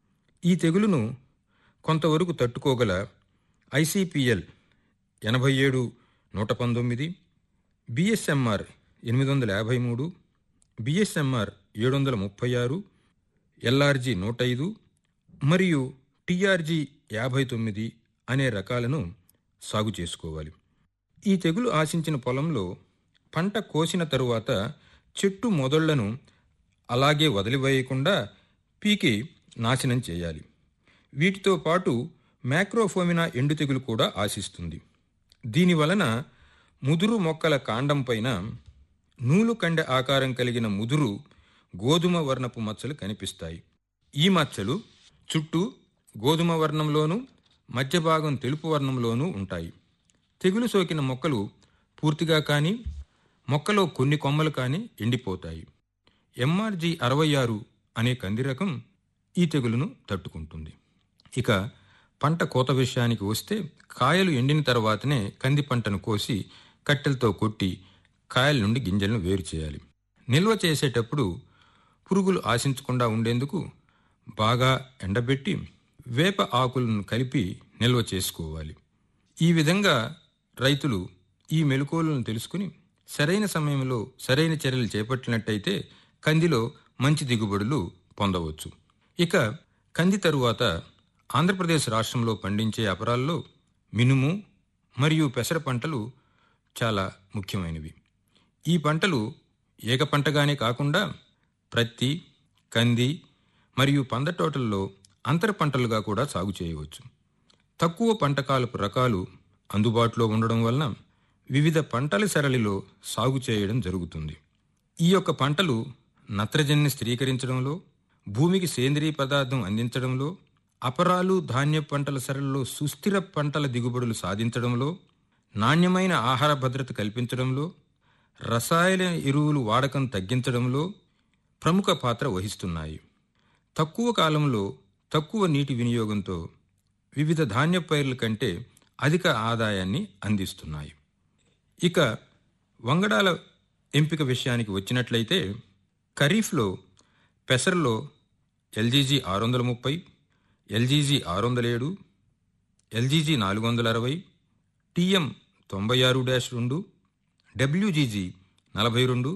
ఈ తెగులును కొంతవరకు తట్టుకోగల ఐసీపీఎల్ ఎనభై ఏడు నూట పంతొమ్మిది బిఎస్ఎంఆర్ ఎనిమిది వందల యాభై మూడు బిఎస్ఎంఆర్ ఏడు వందల ముప్పై ఆరు ఎల్ఆర్జీ నూట ఐదు మరియు టీఆర్జీ యాభై తొమ్మిది అనే రకాలను సాగు చేసుకోవాలి ఈ తెగులు ఆశించిన పొలంలో పంట కోసిన తరువాత చెట్టు మొదళ్లను అలాగే వదిలివేయకుండా పీకి నాశనం చేయాలి వీటితో పాటు మ్యాక్రోఫోమినా ఎండు తెగులు కూడా ఆశిస్తుంది దీనివలన ముదురు మొక్కల కాండం పైన నూలు కండె ఆకారం కలిగిన ముదురు గోధుమ వర్ణపు మచ్చలు కనిపిస్తాయి ఈ మచ్చలు చుట్టూ గోధుమ వర్ణంలోనూ మధ్య భాగం తెలుపు వర్ణంలోనూ ఉంటాయి తెగులు సోకిన మొక్కలు పూర్తిగా కానీ మొక్కలో కొన్ని కొమ్మలు కానీ ఎండిపోతాయి ఎంఆర్జీ అరవై ఆరు అనే కంది రకం ఈ తెగులును తట్టుకుంటుంది ఇక పంట కోత విషయానికి వస్తే కాయలు ఎండిన తర్వాతనే కంది పంటను కోసి కట్టెలతో కొట్టి కాయల నుండి గింజలను వేరు చేయాలి నిల్వ చేసేటప్పుడు పురుగులు ఆశించకుండా ఉండేందుకు బాగా ఎండబెట్టి వేప ఆకులను కలిపి నిల్వ చేసుకోవాలి ఈ విధంగా రైతులు ఈ మెలకువలను తెలుసుకుని సరైన సమయంలో సరైన చర్యలు చేపట్టినట్టయితే కందిలో మంచి దిగుబడులు పొందవచ్చు ఇక కంది తరువాత ఆంధ్రప్రదేశ్ రాష్ట్రంలో పండించే అపరాల్లో మినుము మరియు పెసర పంటలు చాలా ముఖ్యమైనవి ఈ పంటలు ఏక పంటగానే కాకుండా ప్రత్తి కంది మరియు పంద తోటల్లో అంతర పంటలుగా కూడా సాగు చేయవచ్చు తక్కువ పంటకాలపు రకాలు అందుబాటులో ఉండడం వలన వివిధ పంటల సరళిలో సాగు చేయడం జరుగుతుంది ఈ యొక్క పంటలు నత్రజనిని స్థిరీకరించడంలో భూమికి సేంద్రీయ పదార్థం అందించడంలో అపరాలు ధాన్య పంటల సరళిలో సుస్థిర పంటల దిగుబడులు సాధించడంలో నాణ్యమైన ఆహార భద్రత కల్పించడంలో రసాయన ఎరువులు వాడకం తగ్గించడంలో ప్రముఖ పాత్ర వహిస్తున్నాయి తక్కువ కాలంలో తక్కువ నీటి వినియోగంతో వివిధ ధాన్య పైర్ల కంటే అధిక ఆదాయాన్ని అందిస్తున్నాయి ఇక వంగడాల ఎంపిక విషయానికి వచ్చినట్లయితే ఖరీఫ్లో పెసర్లో ఎల్జీజీ ఆరు వందల ముప్పై ఎల్జీజీ ఆరు వందల ఏడు ఎల్జీజీ నాలుగు వందల అరవై టీఎం తొంభై ఆరు డాష్ రెండు డబ్ల్యూజీజీ నలభై రెండు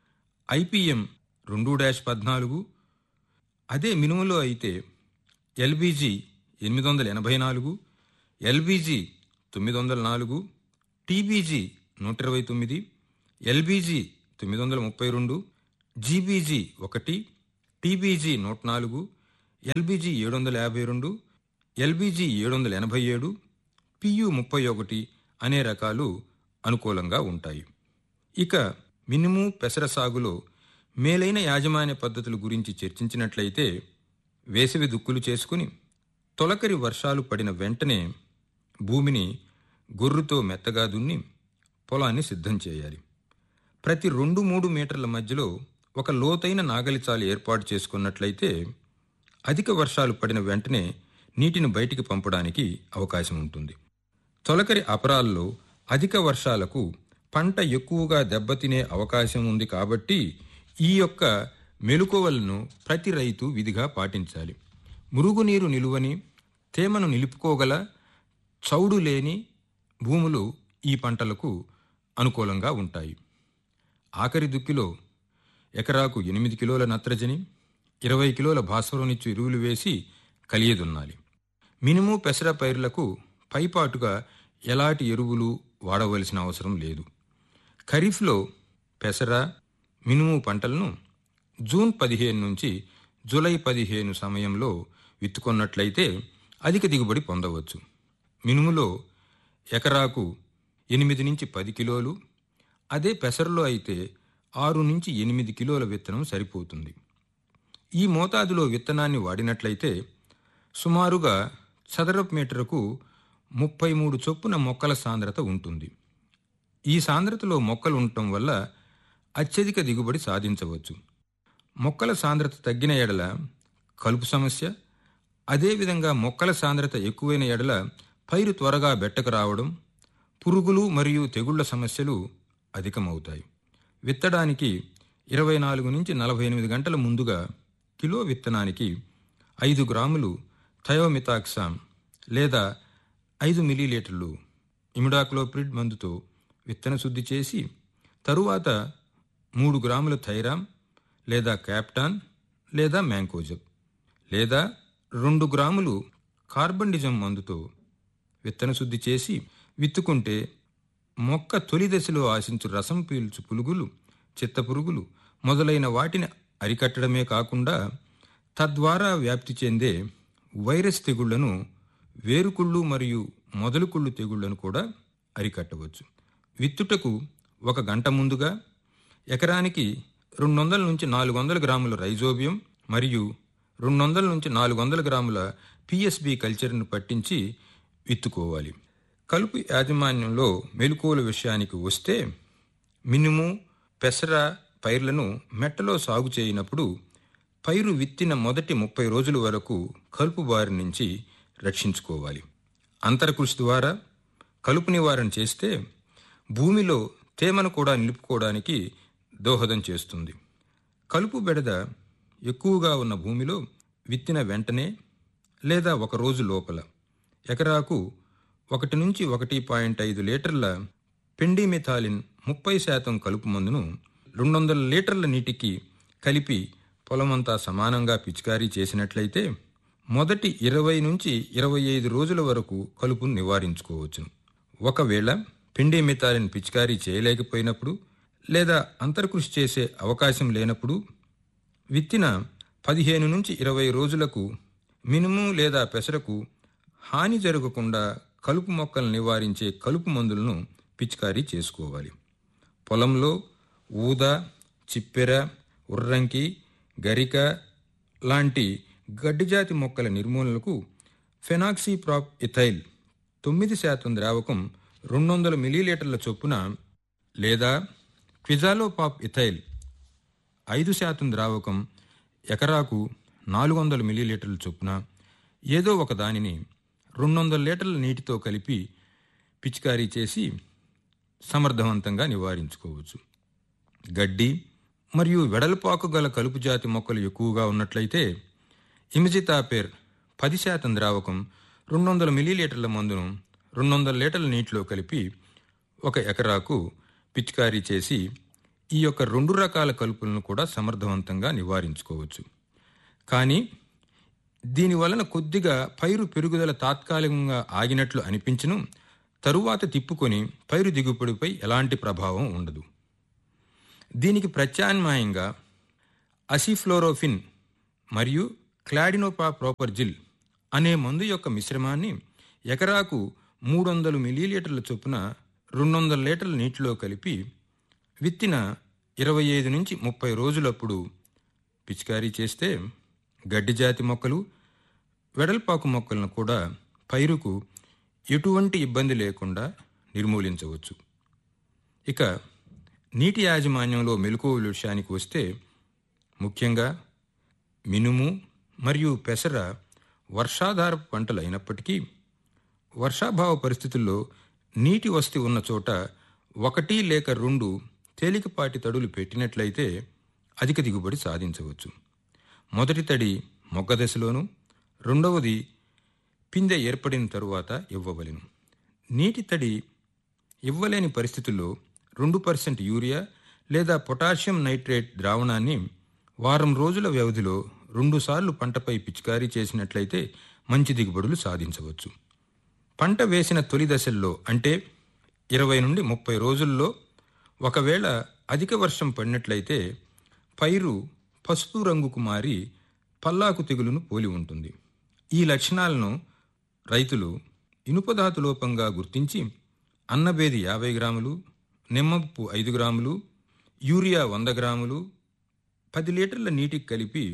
ఐపీఎం రెండు డాష్ పద్నాలుగు అదే మినుములో అయితే ఎల్బీజీ ఎనిమిది వందల ఎనభై నాలుగు ఎల్బీజీ తొమ్మిది వందల నాలుగు టీబీజీ నూట ఇరవై తొమ్మిది ఎల్బీజీ తొమ్మిది వందల ముప్పై రెండు జీబీజీ ఒకటి టీబీజీ నూట నాలుగు ఎల్బీజీ ఏడు వందల యాభై రెండు ఎల్బీజీ ఏడు వందల ఎనభై ఏడు పియు ముప్పై ఒకటి అనే రకాలు అనుకూలంగా ఉంటాయి ఇక మినుము పెసర సాగులో మేలైన యాజమాన్య పద్ధతుల గురించి చర్చించినట్లయితే వేసవి దుక్కులు చేసుకుని తొలకరి వర్షాలు పడిన వెంటనే భూమిని గొర్రుతో మెత్తగా దున్ని పొలాన్ని సిద్ధం చేయాలి ప్రతి రెండు మూడు మీటర్ల మధ్యలో ఒక లోతైన నాగలిచాలు ఏర్పాటు చేసుకున్నట్లయితే అధిక వర్షాలు పడిన వెంటనే నీటిని బయటికి పంపడానికి అవకాశం ఉంటుంది తొలకరి అపరాల్లో అధిక వర్షాలకు పంట ఎక్కువగా దెబ్బతినే అవకాశం ఉంది కాబట్టి ఈ యొక్క మెలకువలను ప్రతి రైతు విధిగా పాటించాలి మురుగునీరు నిలువని తేమను నిలుపుకోగల చౌడు లేని భూములు ఈ పంటలకు అనుకూలంగా ఉంటాయి ఆఖరి దుక్కిలో ఎకరాకు ఎనిమిది కిలోల నత్రజని ఇరవై కిలోల భాస్వరనిచ్చు ఎరువులు వేసి కలియదున్నాలి మినుము పెసర పైర్లకు పైపాటుగా ఎలాంటి ఎరువులు వాడవలసిన అవసరం లేదు ఖరీఫ్లో పెసర మినుము పంటలను జూన్ పదిహేను నుంచి జూలై పదిహేను సమయంలో విత్తుకున్నట్లయితే అధిక దిగుబడి పొందవచ్చు మినుములో ఎకరాకు ఎనిమిది నుంచి పది కిలోలు అదే పెసరలో అయితే ఆరు నుంచి ఎనిమిది కిలోల విత్తనం సరిపోతుంది ఈ మోతాదులో విత్తనాన్ని వాడినట్లయితే సుమారుగా చదరపు మీటరుకు ముప్పై మూడు చొప్పున మొక్కల సాంద్రత ఉంటుంది ఈ సాంద్రతలో మొక్కలు ఉండటం వల్ల అత్యధిక దిగుబడి సాధించవచ్చు మొక్కల సాంద్రత తగ్గిన ఎడల కలుపు సమస్య అదేవిధంగా మొక్కల సాంద్రత ఎక్కువైన ఎడల పైరు త్వరగా బెట్టకు రావడం పురుగులు మరియు తెగుళ్ల సమస్యలు అధికమవుతాయి విత్తడానికి ఇరవై నాలుగు నుంచి నలభై ఎనిమిది గంటల ముందుగా కిలో విత్తనానికి ఐదు గ్రాములు థయోమితాక్సామ్ లేదా ఐదు మిల్లీలీటర్లు ఇమిడాక్లోప్రిడ్ మందుతో విత్తన శుద్ధి చేసి తరువాత మూడు గ్రాముల థైరామ్ లేదా క్యాప్టాన్ లేదా మ్యాంకోజబ్ లేదా రెండు గ్రాములు కార్బండిజం మందుతో విత్తన శుద్ధి చేసి విత్తుకుంటే మొక్క తొలి దశలో ఆశించు రసం పీల్చు పురుగులు చిత్తపురుగులు మొదలైన వాటిని అరికట్టడమే కాకుండా తద్వారా వ్యాప్తి చెందే వైరస్ తెగుళ్లను వేరుకుళ్ళు మరియు మొదలుకుళ్ళు తెగుళ్లను కూడా అరికట్టవచ్చు విత్తుటకు ఒక గంట ముందుగా ఎకరానికి రెండు వందల నుంచి నాలుగు వందల గ్రాముల రైజోబియం మరియు రెండు వందల నుంచి నాలుగు వందల గ్రాముల పిఎస్బి కల్చర్ను పట్టించి విత్తుకోవాలి కలుపు యాజమాన్యంలో మెలకువల విషయానికి వస్తే మినుము పెసర పైర్లను మెట్టలో సాగు చేయనప్పుడు పైరు విత్తిన మొదటి ముప్పై రోజుల వరకు కలుపు బారి నుంచి రక్షించుకోవాలి అంతరకృషి ద్వారా కలుపు నివారణ చేస్తే భూమిలో తేమను కూడా నిలుపుకోవడానికి దోహదం చేస్తుంది కలుపు బెడద ఎక్కువగా ఉన్న భూమిలో విత్తిన వెంటనే లేదా ఒక రోజు లోపల ఎకరాకు ఒకటి నుంచి ఒకటి పాయింట్ ఐదు లీటర్ల పెండిమిథాలిన్ ముప్పై శాతం కలుపు మందును రెండు వందల లీటర్ల నీటికి కలిపి పొలమంతా సమానంగా పిచికారీ చేసినట్లయితే మొదటి ఇరవై నుంచి ఇరవై ఐదు రోజుల వరకు కలుపును నివారించుకోవచ్చు ఒకవేళ పెండిమిథాలిన్ పిచికారీ చేయలేకపోయినప్పుడు లేదా అంతర్కృషి చేసే అవకాశం లేనప్పుడు విత్తిన పదిహేను నుంచి ఇరవై రోజులకు మినుము లేదా పెసరకు హాని జరగకుండా కలుపు మొక్కలు నివారించే కలుపు మందులను పిచికారీ చేసుకోవాలి పొలంలో ఊద చిప్పెర ఉర్రంకి గరిక లాంటి గడ్డిజాతి మొక్కల నిర్మూలనకు ఫెనాక్సీప్రాప్ ఇథైల్ తొమ్మిది శాతం ద్రావకం రెండు వందల మిలీలీటర్ల చొప్పున లేదా క్విజాలోపాప్ ఇథైల్ ఐదు శాతం ద్రావకం ఎకరాకు నాలుగు వందల మిలీలీటర్ల చొప్పున ఏదో ఒక దానిని రెండు వందల లీటర్ల నీటితో కలిపి పిచికారీ చేసి సమర్థవంతంగా నివారించుకోవచ్చు గడ్డి మరియు వెడల్పాకు గల కలుపు జాతి మొక్కలు ఎక్కువగా ఉన్నట్లయితే ఇమిజితాపేర్ పది శాతం ద్రావకం రెండు వందల మిలీలీటర్ల మందును రెండు వందల లీటర్ల నీటిలో కలిపి ఒక ఎకరాకు పిచికారీ చేసి ఈ యొక్క రెండు రకాల కలుపులను కూడా సమర్థవంతంగా నివారించుకోవచ్చు కానీ దీని వలన కొద్దిగా పైరు పెరుగుదల తాత్కాలికంగా ఆగినట్లు అనిపించను తరువాత తిప్పుకొని పైరు దిగుబడిపై ఎలాంటి ప్రభావం ఉండదు దీనికి ప్రత్యామ్నాయంగా అసిఫ్లోరోఫిన్ మరియు క్లాడినోపా ప్రోపర్జిల్ అనే మందు యొక్క మిశ్రమాన్ని ఎకరాకు మూడు వందల మిల్లీలీటర్ల చొప్పున రెండు వందల లీటర్ల నీటిలో కలిపి విత్తిన ఇరవై ఐదు నుంచి ముప్పై రోజులప్పుడు పిచికారీ చేస్తే గడ్డి జాతి మొక్కలు వెడల్పాకు మొక్కలను కూడా పైరుకు ఎటువంటి ఇబ్బంది లేకుండా నిర్మూలించవచ్చు ఇక నీటి యాజమాన్యంలో మెలకువల విషయానికి వస్తే ముఖ్యంగా మినుము మరియు పెసర వర్షాధారపు పంటలు అయినప్పటికీ వర్షాభావ పరిస్థితుల్లో నీటి వస్తి ఉన్న చోట ఒకటి లేక రెండు తేలికపాటి తడులు పెట్టినట్లయితే అధిక దిగుబడి సాధించవచ్చు మొదటి తడి మొగ్గ దశలోను రెండవది పిందె ఏర్పడిన తరువాత ఇవ్వవలెను నీటి తడి ఇవ్వలేని పరిస్థితుల్లో రెండు పర్సెంట్ యూరియా లేదా పొటాషియం నైట్రేట్ ద్రావణాన్ని వారం రోజుల వ్యవధిలో రెండుసార్లు పంటపై పిచికారీ చేసినట్లయితే మంచి దిగుబడులు సాధించవచ్చు పంట వేసిన తొలి దశల్లో అంటే ఇరవై నుండి ముప్పై రోజుల్లో ఒకవేళ అధిక వర్షం పడినట్లయితే పైరు పసుపు రంగుకు మారి పల్లాకు తెగులును పోలి ఉంటుంది ఈ లక్షణాలను రైతులు ఇనుపధాతు లోపంగా గుర్తించి అన్నబేది యాభై గ్రాములు నిమ్మప్పు ఐదు గ్రాములు యూరియా వంద గ్రాములు పది లీటర్ల నీటికి కలిపి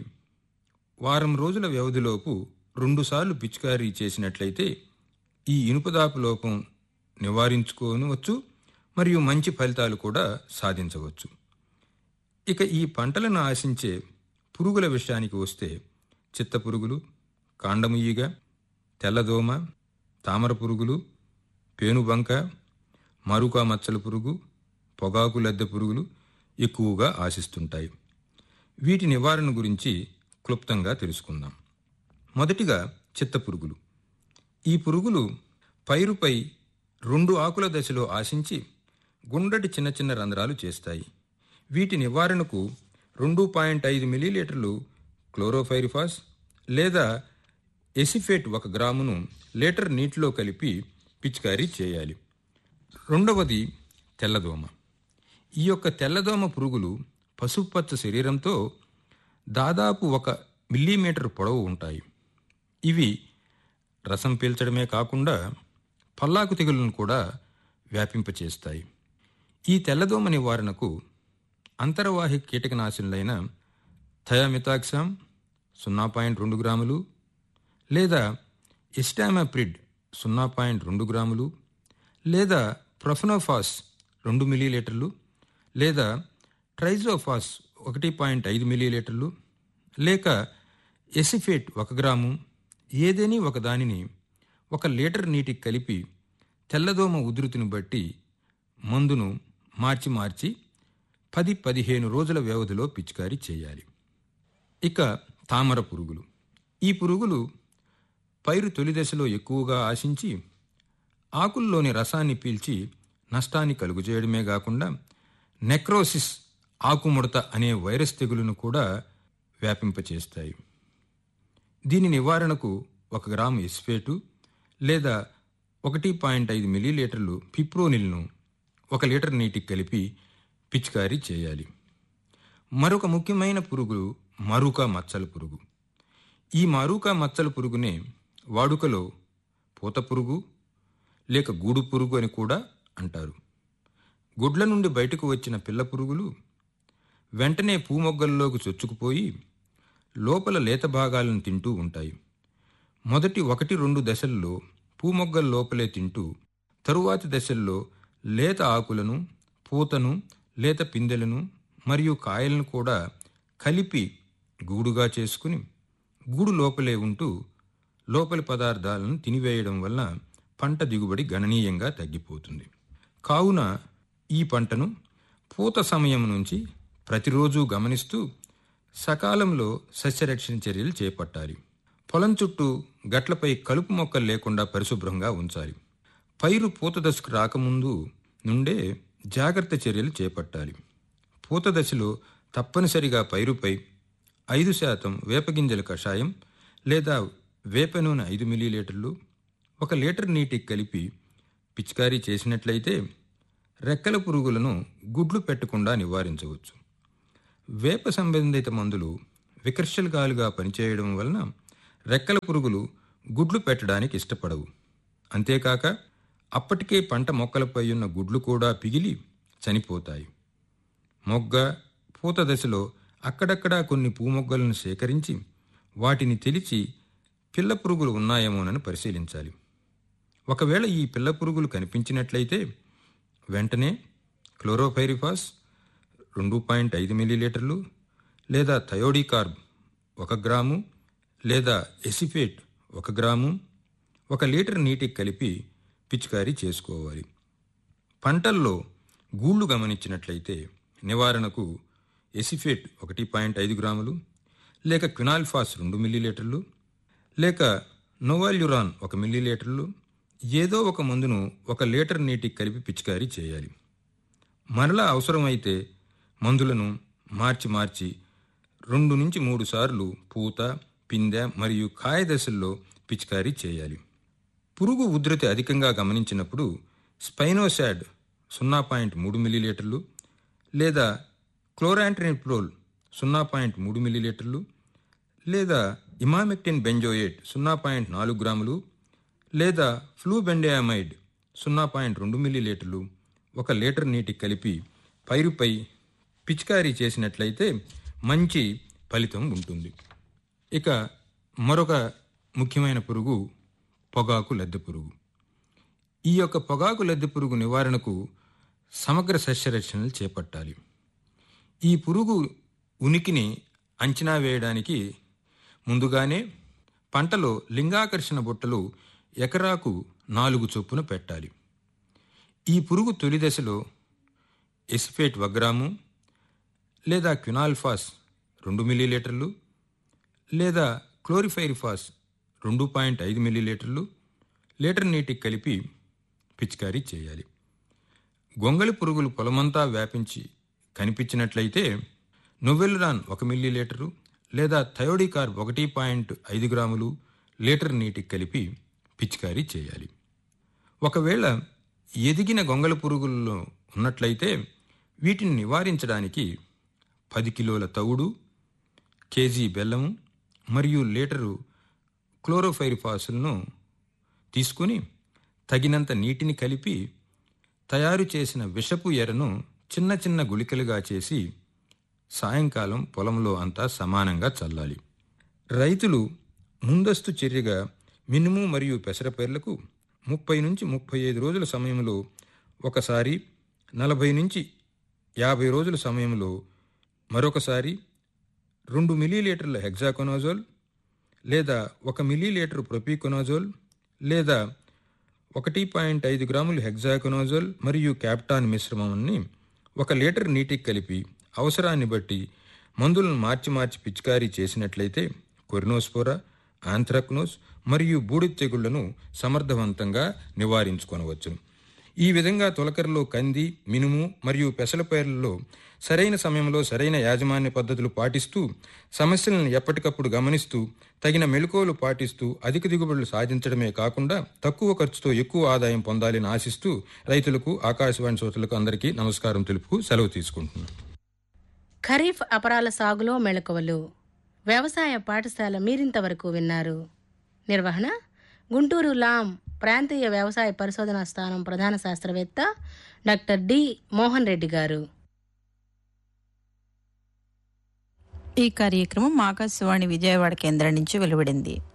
వారం రోజుల వ్యవధిలోపు రెండుసార్లు పిచికారీ చేసినట్లయితే ఈ ఇనుపదాపు లోపం నివారించుకోవచ్చు మరియు మంచి ఫలితాలు కూడా సాధించవచ్చు ఇక ఈ పంటలను ఆశించే పురుగుల విషయానికి వస్తే చిత్త పురుగులు కాండము ఈగ తెల్లదోమ తామర పురుగులు పేనుబంక మరుక మచ్చల పురుగు పొగాకు లద్దె పురుగులు ఎక్కువగా ఆశిస్తుంటాయి వీటి నివారణ గురించి క్లుప్తంగా తెలుసుకుందాం మొదటిగా చిత్త పురుగులు ఈ పురుగులు పైరుపై రెండు ఆకుల దశలో ఆశించి గుండ్రటి చిన్న చిన్న రంధ్రాలు చేస్తాయి వీటి నివారణకు రెండు పాయింట్ ఐదు మిల్లీలీటర్లు క్లోరోఫైరిఫాస్ లేదా ఎసిఫేట్ ఒక గ్రామును లీటర్ నీటిలో కలిపి పిచికారీ చేయాలి రెండవది తెల్లదోమ ఈ యొక్క తెల్లదోమ పురుగులు పసుపుపచ్చ శరీరంతో దాదాపు ఒక మిల్లీమీటర్ పొడవు ఉంటాయి ఇవి రసం పీల్చడమే కాకుండా పల్లాకు తెగులను కూడా వ్యాపింపచేస్తాయి ఈ తెల్లదోమ నివారణకు అంతర్వాహి కీటకనాశనులైన థయామితాక్సామ్ సున్నా పాయింట్ రెండు గ్రాములు లేదా ఎస్టామాప్రిడ్ సున్నా పాయింట్ రెండు గ్రాములు లేదా ప్రొఫనోఫాస్ రెండు మిల్లీలీటర్లు లేదా ట్రైజోఫాస్ ఒకటి పాయింట్ ఐదు మిల్లీలీటర్లు లేక ఎసిఫేట్ ఒక గ్రాము ఏదేని ఒక దానిని ఒక లీటర్ నీటికి కలిపి తెల్లదోమ ఉధృతిని బట్టి మందును మార్చి మార్చి పది పదిహేను రోజుల వ్యవధిలో పిచికారీ చేయాలి ఇక తామర పురుగులు ఈ పురుగులు పైరు తొలి దశలో ఎక్కువగా ఆశించి ఆకుల్లోని రసాన్ని పీల్చి నష్టాన్ని కలుగుచేయడమే కాకుండా నెక్రోసిస్ ఆకుముడత అనే వైరస్ తెగులును కూడా వ్యాపింపచేస్తాయి దీని నివారణకు ఒక గ్రాము ఎస్ఫేటు లేదా ఒకటి పాయింట్ ఐదు మిల్లీలీటర్లు పిప్రోనిల్ను ఒక లీటర్ నీటికి కలిపి పిచికారీ చేయాలి మరొక ముఖ్యమైన పురుగు మరుక మచ్చల పురుగు ఈ మరుక మచ్చల పురుగునే వాడుకలో పూత పురుగు లేక గూడు పురుగు అని కూడా అంటారు గుడ్ల నుండి బయటకు వచ్చిన పిల్ల పురుగులు వెంటనే పూమొగ్గల్లోకి చొచ్చుకుపోయి లోపల లేత భాగాలను తింటూ ఉంటాయి మొదటి ఒకటి రెండు దశల్లో పూమొగ్గల లోపలే తింటూ తరువాతి దశల్లో లేత ఆకులను పూతను లేత పిందెలను మరియు కాయలను కూడా కలిపి గూడుగా చేసుకుని గూడు లోపలే ఉంటూ లోపలి పదార్థాలను తినివేయడం వల్ల పంట దిగుబడి గణనీయంగా తగ్గిపోతుంది కావున ఈ పంటను పూత సమయం నుంచి ప్రతిరోజు గమనిస్తూ సకాలంలో సస్యరక్షణ చర్యలు చేపట్టాలి పొలం చుట్టూ గట్లపై కలుపు మొక్కలు లేకుండా పరిశుభ్రంగా ఉంచాలి పైరు పూత దశకు రాకముందు నుండే జాగ్రత్త చర్యలు చేపట్టాలి పూత దశలో తప్పనిసరిగా పైరుపై ఐదు శాతం వేపగింజల కషాయం లేదా వేప నూనె ఐదు మిల్లీలీటర్లు ఒక లీటర్ నీటికి కలిపి పిచికారీ చేసినట్లయితే రెక్కల పురుగులను గుడ్లు పెట్టకుండా నివారించవచ్చు వేప సంబంధిత మందులు వికర్షలుగాలుగా పనిచేయడం వలన రెక్కల పురుగులు గుడ్లు పెట్టడానికి ఇష్టపడవు అంతేకాక అప్పటికే పంట మొక్కలపై ఉన్న గుడ్లు కూడా పిగిలి చనిపోతాయి మొగ్గ పూత దశలో అక్కడక్కడా కొన్ని పూమొగ్గలను సేకరించి వాటిని తెలిచి పిల్ల పురుగులు ఉన్నాయేమోనని పరిశీలించాలి ఒకవేళ ఈ పిల్ల పురుగులు కనిపించినట్లయితే వెంటనే క్లోరోఫైరిఫాస్ రెండు పాయింట్ ఐదు మిల్లీలీటర్లు లేదా థయోడికార్బ్ ఒక గ్రాము లేదా ఎసిఫేట్ ఒక గ్రాము ఒక లీటర్ నీటికి కలిపి పిచికారీ చేసుకోవాలి పంటల్లో గూళ్ళు గమనించినట్లయితే నివారణకు ఎసిఫేట్ ఒకటి పాయింట్ ఐదు గ్రాములు లేక క్వినాల్ఫాస్ రెండు మిల్లీలీటర్లు లేక నోవాల్యురాన్ ఒక మిల్లీలీటర్లు ఏదో ఒక మందును ఒక లీటర్ నీటికి కలిపి పిచికారీ చేయాలి మరలా అవసరమైతే మందులను మార్చి మార్చి రెండు నుంచి మూడు సార్లు పూత పిందె మరియు కాయ దశల్లో పిచికారీ చేయాలి పురుగు ఉధృతి అధికంగా గమనించినప్పుడు స్పైనోసాడ్ సున్నా పాయింట్ మూడు మిల్లీలీటర్లు లేదా క్లోరాంట్రినిప్రోల్ సున్నా పాయింట్ మూడు మిల్లీలీటర్లు లేదా ఇమామెక్టిన్ బెంజోయేట్ సున్నా పాయింట్ నాలుగు గ్రాములు లేదా ఫ్లూబెండియామైడ్ సున్నా పాయింట్ రెండు మిల్లీలీటర్లు ఒక లీటర్ నీటికి కలిపి పైరుపై పిచికారీ చేసినట్లయితే మంచి ఫలితం ఉంటుంది ఇక మరొక ముఖ్యమైన పురుగు పొగాకు లద్దె పురుగు ఈ యొక్క పొగాకు లద్దె పురుగు నివారణకు సమగ్ర సస్యరక్షణలు చేపట్టాలి ఈ పురుగు ఉనికిని అంచనా వేయడానికి ముందుగానే పంటలో లింగాకర్షణ బుట్టలు ఎకరాకు నాలుగు చొప్పున పెట్టాలి ఈ పురుగు తొలి దశలో ఎసిఫేట్ వగ్రాము లేదా క్వినాల్ఫాస్ రెండు మిల్లీలీటర్లు లేదా క్లోరిఫైరిఫాస్ రెండు పాయింట్ ఐదు మిల్లీలీటర్లు లీటర్ నీటికి కలిపి పిచికారీ చేయాలి గొంగళి పురుగులు పొలమంతా వ్యాపించి కనిపించినట్లయితే నొవెల్రాన్ ఒక మిల్లీలీటరు లేదా థయోడికార్బ్ ఒకటి పాయింట్ ఐదు గ్రాములు లీటర్ నీటికి కలిపి పిచికారీ చేయాలి ఒకవేళ ఎదిగిన గొంగళ పురుగుల్లో ఉన్నట్లయితే వీటిని నివారించడానికి పది కిలోల తవుడు కేజీ బెల్లము మరియు లీటరు క్లోరోఫైరిఫాసులను తీసుకుని తగినంత నీటిని కలిపి తయారు చేసిన విషపు ఎరను చిన్న చిన్న గుళికలుగా చేసి సాయంకాలం పొలంలో అంతా సమానంగా చల్లాలి రైతులు ముందస్తు చర్యగా మినుము మరియు పెసరపైర్లకు ముప్పై నుంచి ముప్పై ఐదు రోజుల సమయంలో ఒకసారి నలభై నుంచి యాభై రోజుల సమయంలో మరొకసారి రెండు మిల్లీలీటర్ల హెగ్జాకొనోజోల్ లేదా ఒక మిల్లీలీటర్ ప్రొపీకొనోజోల్ లేదా ఒకటి పాయింట్ ఐదు గ్రాములు హెగ్జాకొనోజోల్ మరియు క్యాప్టాన్ మిశ్రమాన్ని ఒక లీటర్ నీటికి కలిపి అవసరాన్ని బట్టి మందులను మార్చి మార్చి పిచికారీ చేసినట్లయితే కొరినోస్పోరా ఆంథ్రాక్నోస్ మరియు బూడిద తెగుళ్లను సమర్థవంతంగా నివారించుకొనవచ్చు ఈ విధంగా తొలకరలో కంది మినుము మరియు పెసల పైర్లలో సరైన సమయంలో సరైన యాజమాన్య పద్ధతులు పాటిస్తూ సమస్యలను ఎప్పటికప్పుడు గమనిస్తూ తగిన మెలకువలు పాటిస్తూ అధిక దిగుబడులు సాధించడమే కాకుండా తక్కువ ఖర్చుతో ఎక్కువ ఆదాయం పొందాలని ఆశిస్తూ రైతులకు ఆకాశవాణి శ్రోతలకు అందరికీ నమస్కారం తెలుపుకు సెలవు తీసుకుంటున్నాను ఖరీఫ్ అపరాల సాగులో మెళకువలు వ్యవసాయ పాఠశాల మీరింతవరకు విన్నారు నిర్వహణ గుంటూరు లాం ప్రాంతీయ వ్యవసాయ పరిశోధనా స్థానం ప్రధాన శాస్త్రవేత్త డాక్టర్ డి మోహన్ రెడ్డి గారు ఈ కార్యక్రమం ఆకాశవాణి విజయవాడ కేంద్రం నుంచి వెలువడింది